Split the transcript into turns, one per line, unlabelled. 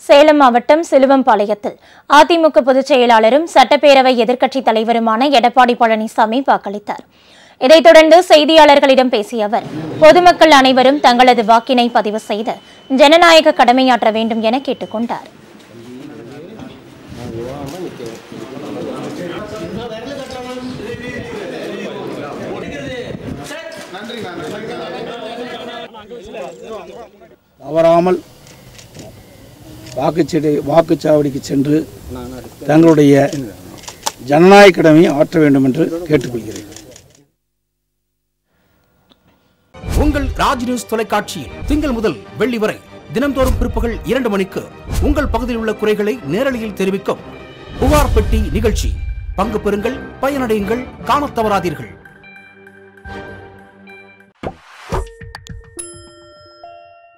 சேலம் மாவட்டம் சிலுவம்பாளையத்தில் அதிமுக பொதுச் செயலாளரும் சட்டப்பேரவை எதிர்க்கட்சித் தலைவருமான எடப்பாடி பழனிசாமி வாக்களித்தார் இதைத் தொடர்ந்து செய்தியாளர்களிடம் பேசிய அவர் பொதுமக்கள் அனைவரும் தங்களது வாக்கினை பதிவு செய்து ஜனநாயக கடமையாற்ற வேண்டும் என கேட்டுக் கொண்டார்
தவறாமல் வாக்குச்சீடு வாக்குச்சாவடிக்கு சென்று தங்களுடைய ஜனநாயக கடமையை ஆற்ற வேண்டும் என்று கேட்டுக்கொள்கிறேன்
உங்கள் ராஜ் நியூஸ் தொலைக்காட்சியில் திங்கள் முதல் வெள்ளி வரை தினம்தோறும் பிற்பகல் இரண்டு மணிக்கு உங்கள் பகுதியில் உள்ள குறைகளை நேரலையில் தெரிவிக்கும் புகார் பெட்டி நிகழ்ச்சி பங்கு பெறுங்கள் பயனடையுங்கள் காணத் தவறாதீர்கள்